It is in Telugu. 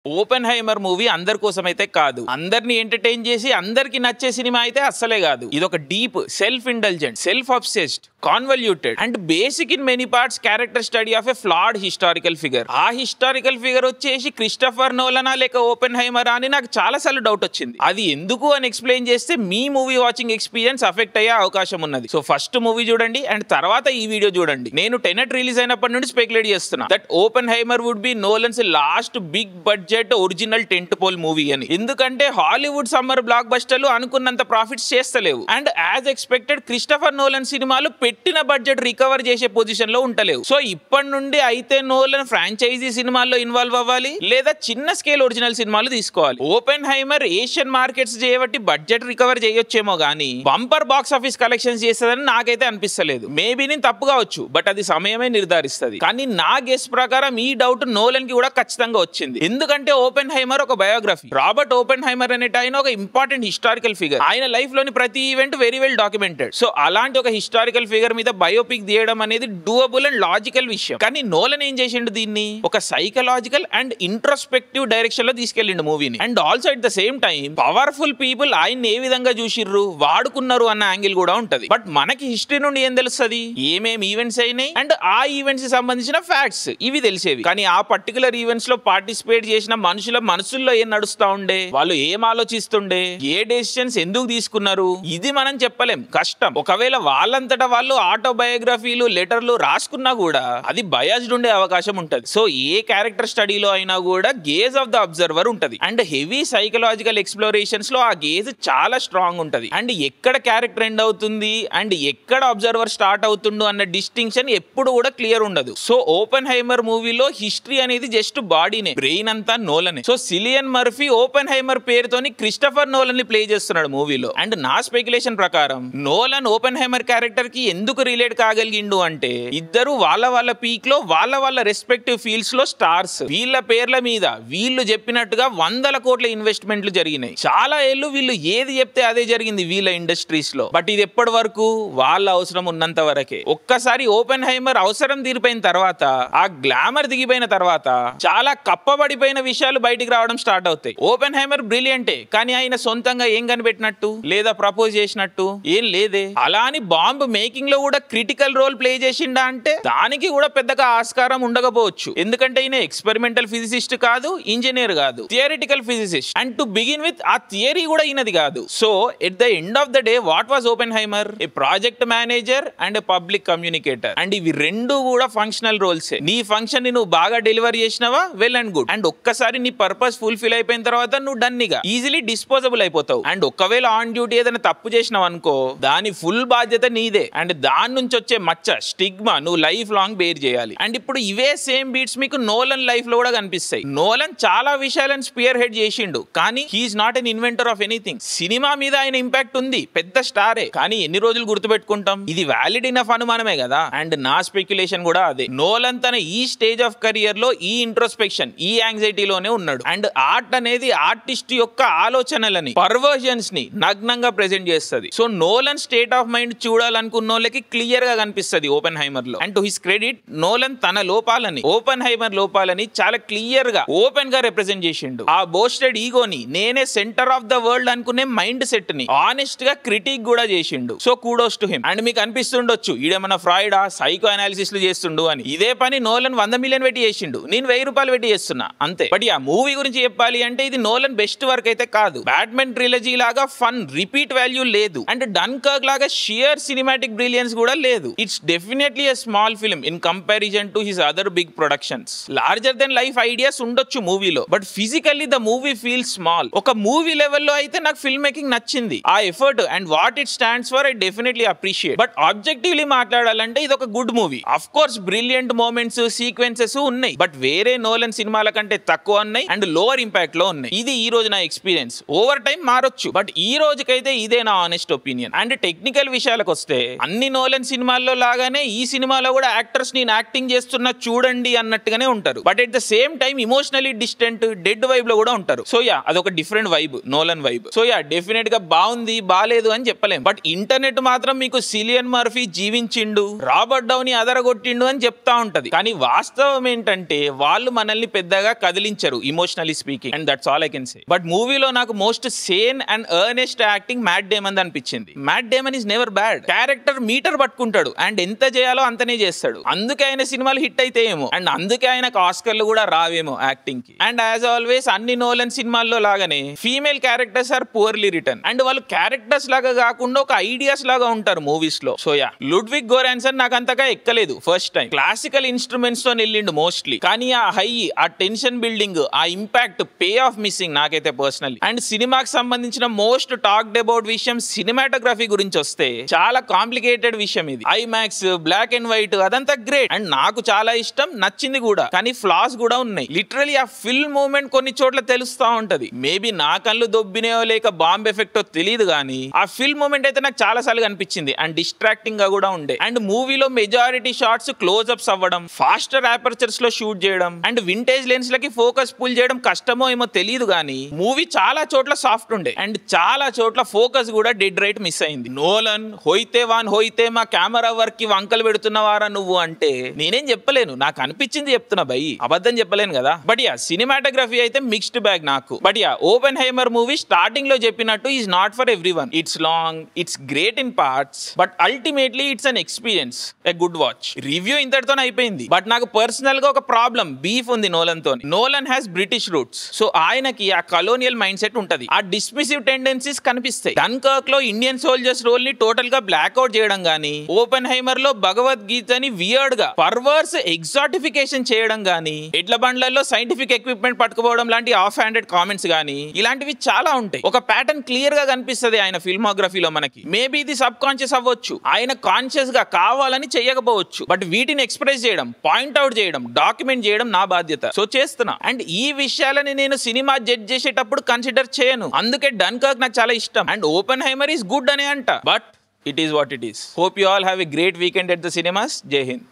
ఓపెన్ హైమర్ మూవీ అందరి కోసం అయితే కాదు అందరిని ఎంటర్టైన్ చేసి అందరికి నచ్చే సినిమా అయితే అస్సలే కాదు ఇది ఒక deep self intelligent self obsessed convoluted and basic in many parts character study of a flawed historical figure ఆ హిస్టారికల్ ఫిగర్ వచ్చేసి క్రిస్టఫర్ నోలనా లేక ఓపెన్ హైమర్ అని నాకు చాలా సార్లు డౌట్ వచ్చింది అది ఎందుకు అని ఎక్స్ప్లెయిన్ చేస్తే మీ మూవీ వాచింగ్ ఎక్స్పీరియన్స్ అఫెక్ట్ అయ్యే అవకాశం ఉన్నది సో ఫస్ట్ మూవీ చూడండి అండ్ తర్వాత ఈ వీడియో చూడండి నేను టెనెట్ రిలీజ్ అయినప్పటి నుండి స్పెక్యులేట్ చేస్తున్నా that Oppenheimer would be Nolan's last big budget original tent pole movie అని ఎందుకంటే హాలీవుడ్ సమ్మర్ బ్లాక్ బస్టర్లు అనుకున్నంత ప్రాఫిట్స్ చేస్తలేవు and as expected Christopher Nolan సినిమాలు పెట్టిన బడ్జెట్ రికవర్ చేసే పొజిషన్ లో ఉంటలేవు సో ఇప్పటి నుండి అయితే నోలన్ ఫ్రాంచైజీ సినిమాల్లో ఇన్వాల్వ్ అవ్వాలి లేదా చిన్న స్కేల్ ఒరిజినల్ సినిమాలు తీసుకోవాలి ఓపెన్ హైమర్ ఏషియన్ మార్కెట్స్ చేయబట్టి బడ్జెట్ రికవర్ చేయొచ్చేమో గానీ బంపర్ బాక్స్ ఆఫీస్ కలెక్షన్స్ చేస్తుందని నాకైతే అనిపిస్తలేదు మేబీ నేను తప్పు కావచ్చు బట్ అది సమయమే నిర్ధారిస్తుంది కానీ నా గెస్ ప్రకారం ఈ డౌట్ నోలన్ కి కూడా ఖచ్చితంగా వచ్చింది ఎందుకంటే ఓపెన్ హైమర్ ఒక బయోగ్రఫీ రాబర్ట్ ఓపెన్ హైమర్ అనేట ఆయన ఒక ఇంపార్టెంట్ హిస్టారికల్ ఫిగర్ ఆయన లైఫ్ లోని ప్రతి event very well documented so అలాంటి ఒక హిస్టారికల్ ఫిగర్ మీద బయోపిక్ తీయడం అనేది డూయబుల్ అండ్ లాజికల్ విషయం కానీ నోలన్ ఏం చేసిండు దీన్ని ఒక సైకలాజికల్ అండ్ ఇంట్రోస్పెక్టివ్ డైరెక్షన్ లో తీసుకెళ్ళిండు మూవీని and also at the same time powerful people ఆయన్ని ఏ విధంగా చూసిర్రు వాడుకున్నారు అన్న యాంగిల్ కూడా ఉంటది బట్ మనకి హిస్టరీ నుండి ఏం తెలుస్తుంది ఏమేమి ఈవెంట్స్ అయినాయి అండ్ ఆ ఈవెంట్స్ కి సంబంధించిన ఫ్యాక్ట్స్ ఇవి తెలిసేవి కానీ ఆ పర్టికులర్ ఈవెంట్స్ లో పార్టిసిపేట్ చేసిన మనుషుల మనసుల్లో ఏం నడుస్తా ఉండే వాళ్ళు ఏం ఆలోచిస్తుండే ఏ డెసిషన్స్ ఎందుకు తీసుకున్నారు ఇది మనం చెప్పలేం కష్టం ఒకవేళ వాళ్ళంతటా వాళ్ళు ఆటోబయోగ్రఫీలు లెటర్లు రాసుకున్నా కూడా అది బయాస్డ్ ఉండే అవకాశం ఉంటది సో ఏ క్యారెక్టర్ స్టడీలో అయినా కూడా గేజ్ ఆఫ్ ద అబ్జర్వర్ ఉంటది అండ్ హెవీ సైకలాజికల్ ఎక్స్ప్లోరేషన్స్ లో ఆ గేజ్ చాలా స్ట్రాంగ్ ఉంటది అండ్ ఎక్కడ క్యారెక్టర్ ఎండ్ అవుతుంది అండ్ ఎక్కడ అబ్జర్వర్ స్టార్ట్ అవుతుండు అన్న డిస్టింక్షన్ ఎప్పుడు కూడా క్లియర్ ఉండదు సో ఓపెన్ హైమర్ మూవీలో హిస్టరీ అనేది జస్ట్ బాడీనే బ్రెయిన్ అంతా నోలనే so Cillian Murphy Oppenheimer పేరుతోని క్రిస్టఫర్ నోలన్ ని ప్లే చేస్తున్నాడు మూవీలో అండ్ నా స్పెక్యులేషన్ ప్రకారం నోలన్ ఓపెన్ హైమర్ క్యారెక్టర్ కి ఎందుకు రిలేట్ కాగలిగిండు అంటే ఇద్దరు వాళ్ళ వాళ్ళ పీక్ లో వాళ్ళ వాళ్ళ రెస్పెక్టివ్ ఫీల్డ్స్ లో స్టార్స్ వీళ్ళ పేర్ల మీద వీళ్ళు చెప్పినట్టుగా వందల కోట్ల ఇన్వెస్ట్మెంట్లు జరిగినాయి చాలా ఏళ్ళు వీళ్ళు ఏది చెప్తే అదే జరిగింది వీళ్ళ ఇండస్ట్రీస్ లో బట్ ఇది ఎప్పటి వరకు వాళ్ళ అవసరం ఉన్నంత వరకే ఒక్కసారి ఓపెన్ హైమర్ అవసరం తీరిపోయిన తర్వాత ఆ గ్లామర్ దిగిపోయిన తర్వాత చాలా కప్పబడిపోయిన విషయాలు బయటికి రావడం స్టార్ట్ అవుతాయి ఓపెన్ హైమర్ బ్రిలియంటే కానీ ఆయన సొంతంగా ఏం కనిపెట్టినట్టు లేదా ప్రపోజ్ చేసినట్టు ఏం లేదే అలా అని బాంబ్ మేకింగ్ లో కూడా క్రిటికల్ రోల్ ప్లే చేసిండా అంటే దానికి కూడా పెద్దగా ఆస్కారం ఉండకపోవచ్చు ఎందుకంటే ఈయన ఎక్స్పెరిమెంటల్ ఫిజిసిస్ట్ కాదు ఇంజనీర్ కాదు theoretical physicist and to begin with ఆ థియరీ కూడా ఈయనది కాదు so at the end of the day what was Oppenheimer a project manager and a public communicator and ఇవి రెండు కూడా ఫంక్షనల్ రోల్స్ నీ ఫంక్షన్ ని నువ్వు బాగా డెలివర్ చేసినావా వెల్ అండ్ గుడ్ అండ్ ఒక్కసారి నీ పర్పస్ ఫుల్ఫిల్ అయిపోయిన తర్వాత నువ్వు డన్నిగా ఈజీలీ డిస్పోజబుల్ అయిపోతావు అండ్ ఒకవేళ ఆన్ డ్యూటీ ఏదైనా తప్పు చేసినావు అనుకో దాని ఫుల్ బాధ్యత నీదే అండ్ దాని నుంచి వచ్చే మచ్చ స్టిగ్మా నువ్వు లైఫ్ లాంగ్ బేర్ చేయాలి అండ్ ఇప్పుడు ఇవే సేమ్ బీట్స్ మీకు నోలన్ లైఫ్ లో కూడా కనిపిస్తాయి నోలన్ చాలా విషయాలను స్పియర్ హెడ్ చేసిండు కానీ he's not an inventor of anything cinema మీద ఆయన ఇంపాక్ట్ ఉంది పెద్ద స్టారే కానీ ఎన్ని రోజులు గుర్తుపెట్టుకుంటాం ఇది వ్యాలిడ్ ఇనఫ్ అనుమానమే కదా అండ్ నా స్పెక్యులేషన్ కూడా అదే నోలన్ తన ఈ స్టేజ్ ఆఫ్ కెరియర్ లో ఈ ఇంట్రోస్పెక్షన్ ఈ యాంగ్జైటీలోనే ఉన్నాడు అండ్ ఆర్ట్ అనేది ఆర్టిస్ట్ యొక్క ఆలోచనలని పర్వర్జన్స్ ని నగ్నంగా ప్రెజెంట్ చేస్తుంది so Nolan state of mind చూడాలనుకున్న వాళ్ళకి క్లియర్ గా కనిపిస్తుంది ఓపెన్ హైమర్ లో and to his credit Nolan తన లోపాలని ఓపెన్ హైమర్ లోపాలని చాలా క్లియర్ గా ఓపెన్ గా రిప్రజెంట్ చేసిండు ఆ బోస్టెడ్ ఈగోని నేనే సెంటర్ ఆఫ్ ద వరల్డ్ అనుకునే మైండ్ సెట్ ని ఆనెస్ట్ గా క్రిటిక్ కూడా చేసిండు so kudos to him and మీకు అనిపిస్తుండొచ్చు ఈడేమన్నా ఫ్రాయిడా సైకో అనాలిసిస్ లు చేస్తుండు అని ఇదే పని నోలన్ వంద మిలియన్ పెట్టి చేసిండు నేను వెయ్యి రూపాయలు పెట్టి చేస్తున్నా అంతే బట్ ఆ మూవీ గురించి చెప్పాలి అంటే ఇది నోలన్ బెస్ట్ వర్క్ అయితే కాదు బ్యాట్మెన్ ట్రిలజీ లాగా ఫన్ రిపీట్ వాల్యూ లేదు అండ్ డన్ కర్క్ లాగా షియర్ సినిమాటిక్ బ్రిలియన్స్ కూడా లేదు it's definitely a small film in comparison to his other big productions larger than life ideas ఉండొచ్చు మూవీలో but physically the movie feel small ఒక మూవీ లెవెల్లో అయితే నాకు ఫిల్మ్ మేకింగ్ నచ్చింది ఆ effort and what it stands for I definitely appreciate but objectively మాట్లాడాలంటే ఇది ఒక good movie of course brilliant moments sequences ఉన్నాయి బట్ వేరే నోలన్ సినిమాల కంటే తక్కువ ఉన్నాయి అండ్ లోవర్ ఇంపాక్ట్ లో ఉన్నాయి ఇది ఈ రోజు నా ఎక్స్పీరియన్స్ ఓవర్ టైం మారొచ్చు బట్ ఈ రోజుకైతే ఇదే నా ఆనెస్ట్ ఒపీనియన్ అండ్ టెక్నికల్ విషయాలకు వస్తే అన్ని నోలన్ సినిమాల్లో లాగానే ఈ సినిమాలో కూడా యాక్టర్స్ నేను యాక్టింగ్ చేస్తున్నా చూడండి అన్నట్టుగానే ఉంటారు but at the same time emotionally distant dead vibe లో కూడా ఉంటారు సో యా అదొక different vibe Nolan vibe so yeah definite గా బాగుంది బాలేదు అని చెప్పలేం బట్ ఇంటర్నెట్ మాత్రం మీకు సిలియన్ మర్ఫీ జీవించిండు రాబర్ట్ డౌని అదరగొట్టిండు అని చెప్తా ఉంటది కానీ వాస్తవం ఏంటంటే వాళ్ళు మనల్ని పెద్దగా కదిలించరు emotionally speaking and that's all I can say but మూవీలో నాకు most sane and earnest acting Matt Damon అనిపించింది mat Damon is never bad character meter పట్టుకుంటాడు అండ్ ఎంత చేయాలో అంతనే చేస్తాడు అందుకే ఆయన సినిమాలు హిట్ అయితే ఏమో అండ్ అందుకే ఆయనకు ఆస్కర్లు కూడా రావేమో యాక్టింగ్ కి అండ్ యాజ్ ఆల్వేస్ అన్ని నోలన్ సినిమాల్లో లాగానే female characters are poorly written and వాళ్ళు క్యారెక్టర్స్ లాగా కాకుండా ఒక ఐడియాస్ లాగా ఉంటారు మూవీస్ లో సో యా లుడ్విక్ గోరాన్సన్ నాకు అంతగా ఎక్కలేదు ఫస్ట్ టైం క్లాసికల్ ఇన్స్ట్రుమెంట్స్ తో వెళ్ళిండు మోస్ట్లీ కానీ ఆ హై ఆ టెన్షన్ బిల్డింగ్ ఆ ఇంపాక్ట్ పే ఆఫ్ మిస్సింగ్ నాకైతే పర్సనల్ అండ్ సినిమాకి సంబంధించిన మోస్ట్ టాక్డ్ అబౌట్ విషయం సినిమాటోగ్రఫీ గురించి వస్తే చాలా కాంప్లికేటెడ్ విషయం ఇది ఐమాక్స్ బ్లాక్ అండ్ వైట్ అదంతా గ్రేట్ అండ్ నాకు చాలా ఇష్టం నచ్చింది కూడా కానీ ఫ్లాస్ కూడా ఉన్నాయి లిటరలీ ఆ ఫిల్మ్ మూమెంట్ కొన్ని చోట్ల తెలుస్తా ఉంటది మేబీ నా కళ్ళు దొబ్బినాయో లేక బాంబ్ ఎఫెక్టో తెలియదు కానీ ఆ ఫిల్మ్ మూమెంట్ అయితే నాకు చాలా సార్లు కనిపించింది అండ్ డిస్ట్రాక్టింగ్ గా కూడా ఉండే అండ్ మూవీలో మెజారిటీ షార్ట్స్ క్లోజ్ అప్స్ అవ్వడం ఫాస్టర్ అపర్చర్స్ లో షూట్ చేయడం అండ్ వింటేజ్ లెన్స్ లకి ఫోకస్ పుల్ చేయడం కష్టమో ఏమో తెలియదు కానీ మూవీ చాలా చోట్ల సాఫ్ట్ ఉండే అండ్ చాలా చోట్ల ఫోకస్ కూడా డెడ్ రైట్ మిస్ అయింది Nolan Hoyte van Hoytema camera work కి వంకలు పెడుతున్నవారా నువ్వు అంటే నేనేం చెప్పలేను నాకు అనిపించింది చెప్తున్నా భయ్ అబద్ధం చెప్పలేను కదా బట్ యా సినిమాటోగ్రఫీ అయితే మిక్స్డ్ బ్యాగ్ నాకు but yeah Oppenheimer movie starting లో చెప్పినట్టు is not for everyone it's long it's great in parts but ultimately it's an experience a good watch review ఇంతటితో అయిపోయింది బట్ నాకు పర్సనల్ గా ఒక ప్రాబ్లం బీఫ్ ఉంది నోలన్ తో Nolan has British roots so ఆయనకి ఆ కలోనియల్ మైండ్ సెట్ ఉంటది ఆ డిస్మిసివ్ టెండెన్సీస్ కనిపిస్తాయి డన్కర్క్ లో ఇండియన్ సోల్జర్స్ రోల్ ని టోటల్ గా బ్లాక్ అవుట్ చేయడం గానీ ఓపెన్ హైమర్ లో భగవద్గీతని వియర్డ్ గా పర్వర్స్ ఎగ్జాటిఫికేషన్ చేయడం గానీ ఎడ్ల బండ్లలో సైంటిఫిక్ ఎక్విప్మెంట్ పట్టుకుపోవడం లాంటి ఆఫ్ హ్యాండెడ్ కామెంట్స్ గానీ ఇలాంటివి చాలా ఉంటాయి ఒక ప్యాటర్న్ క్లియర్ గా కనిపిస్తుంది ఆయన ఫిల్మోగ్రఫీలో మనకి మేబీ ఇది సబ్ కాన్షియస్ అవ్వచ్చు ఆయన కాన్షియస్ గా కావాలని చేయకపోవచ్చు బట్ వీటిని ఎక్స్ప్రెస్ చేయడం పాయింట్ అవుట్ చేయడం డాక్యుమెంట్ చేయడం నా బాధ్యత సో చేస్తున్నా అండ్ ఈ విషయాలని నేను సినిమా జడ్జ్ చేసేటప్పుడు కన్సిడర్ చేయను అందుకే డన్ కర్క్ నాకు చాలా ఇష్టం and Oppenheimer is good అనే అంట but it is what it is hope you all have a great weekend at the cinemas Jai Hind